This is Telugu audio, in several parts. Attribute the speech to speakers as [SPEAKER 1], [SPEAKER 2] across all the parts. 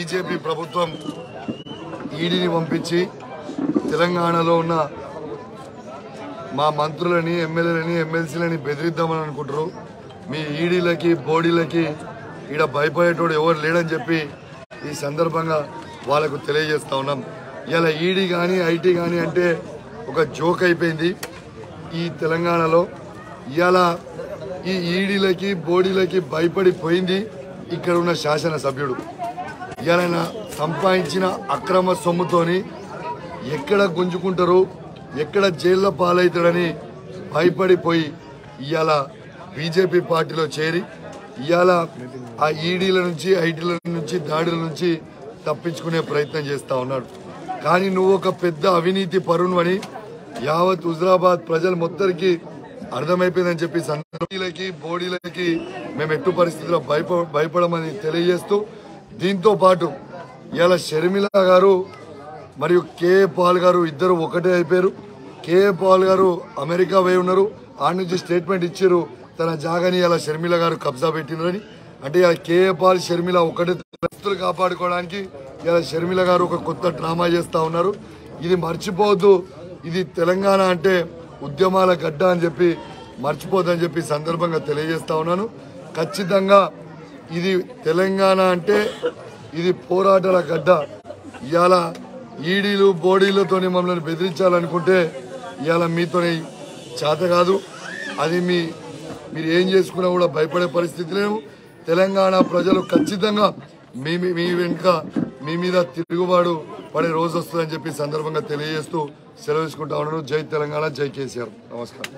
[SPEAKER 1] బీజేపీ ప్రభుత్వం ఈడీని పంపించి తెలంగాణలో ఉన్న మా మంత్రులని ఎమ్మెల్యేలని ఎమ్మెల్సీలని బెదిరిద్దామని అనుకుంటారు మీ ఈడీలకి బోడీలకి ఈడ భయపడేటోడు ఎవరు లేడని చెప్పి ఈ సందర్భంగా వాళ్ళకు తెలియజేస్తా ఉన్నాం ఇలా ఈడీ కానీ ఐటీ కానీ అంటే ఒక జోక్ అయిపోయింది ఈ తెలంగాణలో ఇవాళ ఈ ఈడీలకి బోడీలకి భయపడిపోయింది ఇక్కడ ఉన్న శాసనసభ్యుడు ఇవాళ సంపాదించిన అక్రమ సొమ్ముతోని ఎక్కడ గుంజుకుంటారు ఎక్కడ జైల్లో పాలవుతాడని భయపడిపోయి ఇవాళ బీజేపీ పార్టీలో చేరి ఇవాళ ఆ ఈడీల నుంచి ఐటీల నుంచి దాడుల నుంచి తప్పించుకునే ప్రయత్నం చేస్తా ఉన్నాడు కానీ నువ్వు ఒక పెద్ద అవినీతి పరుణ్వని యావత్ హుజరాబాద్ ప్రజలు మొత్తానికి అర్థమైపోయిందని చెప్పి సందర్భీలకి బోడీలకి మేము ఎట్టు పరిస్థితుల్లో భయప భయపడమని తెలియజేస్తూ దీంతో పాటు ఇవాళ షర్మిల గారు మరియు కేఏ పాల్ గారు ఇద్దరు ఒకటే అయిపోయారు కేఏ పాల్ గారు అమెరికా పోయి ఉన్నారు ఆ నుంచి స్టేట్మెంట్ ఇచ్చారు తన జాగాని ఇలా షర్మిల గారు కబ్జా పెట్టినారని అంటే ఇలా కేఏ పాల్ షర్మిల ఒకటే పరిస్థితులు కాపాడుకోవడానికి ఇలా షర్మిల గారు ఒక కొత్త డ్రామా చేస్తా ఉన్నారు ఇది మర్చిపోవద్దు ఇది తెలంగాణ అంటే ఉద్యమాల గడ్డ అని చెప్పి మర్చిపోద్దని చెప్పి సందర్భంగా తెలియజేస్తా ఉన్నాను ఖచ్చితంగా ఇది తెలంగాణ అంటే ఇది పోరాటాల గడ్డ ఇవాళ ఈడీలు బోడీలతోని మమ్మల్ని బెదిరించాలనుకుంటే ఇవాళ మీతోని చేత కాదు అది మీ మీరు ఏం చేసుకున్నా కూడా భయపడే పరిస్థితి లేవు తెలంగాణ ప్రజలు ఖచ్చితంగా మీ మీ- మీ వెనుక మీ మీద తిరుగుబాటు పడే రోజు వస్తుందని చెప్పి సందర్భంగా తెలియజేస్తూ సెలవు తీసుకుంటా ఉన్నాను జై తెలంగాణ జై కేసీఆర్ నమస్కారం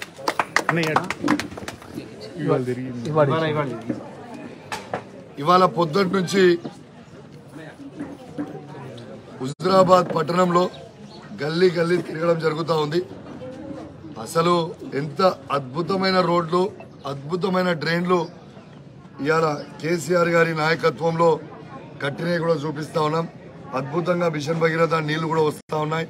[SPEAKER 1] ఇవాళ పొద్దుటి నుంచి హుజరాబాద్ పట్టణంలో గల్లీ గల్లీ తిరగడం జరుగుతూ ఉంది అసలు ఎంత అద్భుతమైన రోడ్లు అద్భుతమైన డ్రైన్లు ఇవాళ కేసీఆర్ గారి నాయకత్వంలో కట్టినవి కూడా చూపిస్తా ఉన్నాం అద్భుతంగా మిషన్ భగీరథ నీళ్లు కూడా వస్తూ ఉన్నాయి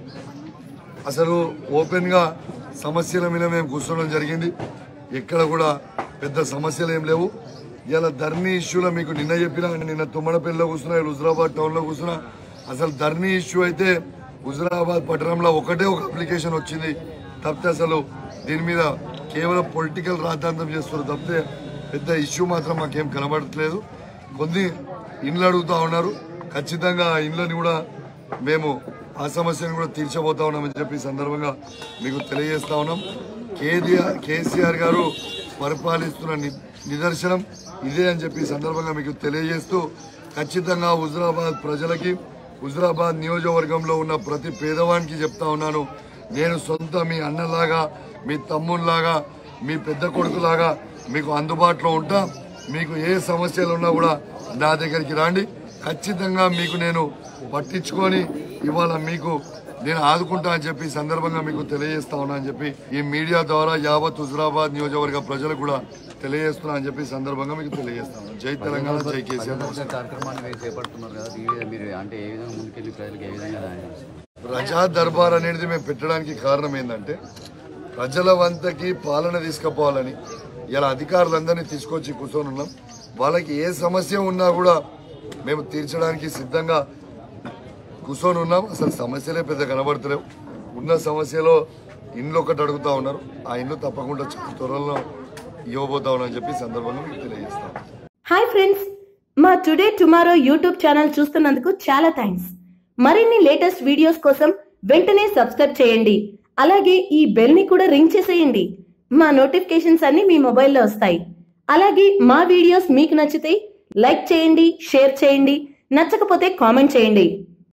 [SPEAKER 1] అసలు ఓపెన్ గా సమస్యల మీద మేము కూర్చోవడం జరిగింది ఎక్కడ కూడా పెద్ద సమస్యలు ఏం లేవు ఇలా ధర్నీ ఇష్యూలో మీకు నిన్న చెప్పిన నిన్న తుమ్మడపల్లిలో కూర్చున్నా ఇలా హుజరాబాద్ టౌన్ లో కూర్చున్నా అసలు ధర్నీ ఇష్యూ అయితే హుజరాబాద్ పట్టణంలో ఒకటే ఒక అప్లికేషన్ వచ్చింది తప్పితే అసలు దీని మీద కేవలం పొలిటికల్ రాద్ధాంతం చేస్తున్నారు తప్పితే పెద్ద ఇష్యూ మాత్రం మాకేం కనబడట్లేదు కొన్ని ఇండ్లు అడుగుతా ఉన్నారు ఖచ్చితంగా ఆ ఇండ్లని కూడా మేము ఆ సమస్యను కూడా తీర్చబోతా ఉన్నామని చెప్పి ఈ సందర్భంగా మీకు తెలియజేస్తా ఉన్నాం కేసీఆర్ కేసీఆర్ గారు పరిపాలిస్తున్న ని- నిదర్శనం ఇదే అని చెప్పి ఈ సందర్భంగా మీకు తెలియజేస్తూ ఖచ్చితంగా హుజరాబాద్ ప్రజలకి హుజరాబాద్ నియోజకవర్గంలో ఉన్న ప్రతి పేదవానికి చెప్తా ఉన్నాను నేను సొంత మీ అన్నలాగా మీ తమ్ముళ్లాగా మీ పెద్ద కొడుకులాగా మీకు అందుబాటులో ఉంటా మీకు ఏ సమస్యలు ఉన్నా కూడా నా దగ్గరికి రండి ఖచ్చితంగా మీకు నేను పట్టించుకొని ఇవాళ మీకు నేను ఆదుకుంటా అని చెప్పి ఈ సందర్భంగా మీకు తెలియజేస్తా ఉన్నా అని చెప్పి ఈ మీడియా ద్వారా యావత్ హుజరాబాద్ నియోజకవర్గ ప్రజలకు కూడా తెలియజేస్తున్నా అని చెప్పి ఈ సందర్భంగా మీకు తెలియజేస్తాను జై తెలంగాణ జై కేసీఆర్
[SPEAKER 2] ప్రజల కార్యక్రమాన్ని మీరు చేపడుతున్నారు కదా దీని మీద మీరు అంటే ఏ విధంగా ముందుకెళ్ళి ప్రజలకు ఏ విధంగా న్యాయం చేస్తారు?
[SPEAKER 1] ప్రజా దర్బార్ అనేది మేము పెట్టడానికి కారణం ఏంటంటే ప్రజల వంతకి పాలన తీసుకుపోవాలని ఇలా అధికారులందరినీ తీసుకొచ్చి కూర్చొని ఉన్నాం వాళ్ళకి ఏ సమస్య ఉన్నా కూడా మేము తీర్చడానికి సిద్ధంగా కూర్చొని ఉన్నాం అసలు సమస్యలే పెద్ద కనబడతలేవు ఉన్న సమస్యలో ఇండ్లు ఒకటి అడుగుతా ఉన్నారు ఆ ఇండ్లు తప్పకుండా చాలా త్వరలో ఇవ్వబోతా ఉన్నామని చెప్పి ఈ సందర్భంగా మీకు తెలియజేస్తాం
[SPEAKER 3] హాయ్ ఫ్రెండ్స్ మా టుడే టుమారో యూట్యూబ్ ఛానల్ చూస్తున్నందుకు చాలా థ్యాంక్స్ మరిన్ని లేటెస్ట్ వీడియోస్ కోసం వెంటనే సబ్స్క్రైబ్ చేయండి అలాగే ఈ బెల్ ని కూడా రింగ్ చేసేయండి మా నోటిఫికేషన్స్ అన్ని మీ మొబైల్లో వస్తాయి అలాగే మా వీడియోస్ మీకు నచ్చితే లైక్ చేయండి షేర్ చేయండి నచ్చకపోతే కామెంట్ చేయండి